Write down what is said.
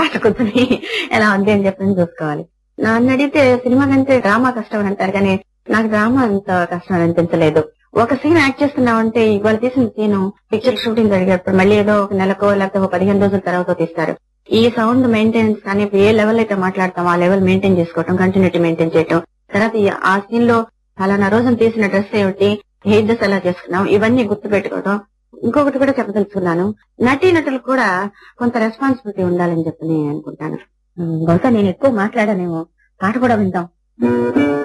కాస్త కూర్చుని ఎలా ఉంది అని చెప్పి చూసుకోవాలి నన్ను అడిగితే సినిమా కంటే డ్రామా కష్టం అని అంటారు కానీ నాకు డ్రామా అంత కష్టం అని అనిపించలేదు ఒక సీన్ యాక్ట్ చేస్తున్నామంటే ఇవాళ తీసిన సీన్ పిక్చర్ షూటింగ్ జరిగేటప్పుడు మళ్ళీ ఏదో ఒక నెలకో లేకపోతే ఒక పదిహేను రోజుల తర్వాత తీస్తారు ఈ సౌండ్ మెయింటెనెన్స్ కానీ ఏ లెవెల్ అయితే మాట్లాడతాం ఆ లెవెల్ మెయింటైన్ చేసుకోవటం కంటిన్యూటీ మెయింటైన్ చేయటం తర్వాత ఈ- ఆ సీన్ లో ఫలానా రోజున తీసిన డ్రెస్ ఏమిటి హెయిర్ డ్రెస్ ఎలా చేసుకున్నాం ఇవన్నీ గుర్తు పెట్టుకోవడం ఇంకొకటి కూడా చెప్పదలుచుకున్నాను నటీ నటులు కూడా కొంత రెస్పాన్సిబిలిటీ ఉండాలని చెప్పి నేను అనుకుంటాను ఉమ్, బహుశా నేను ఎక్కువ మాట్లాడానేమో పాట కూడా విందాం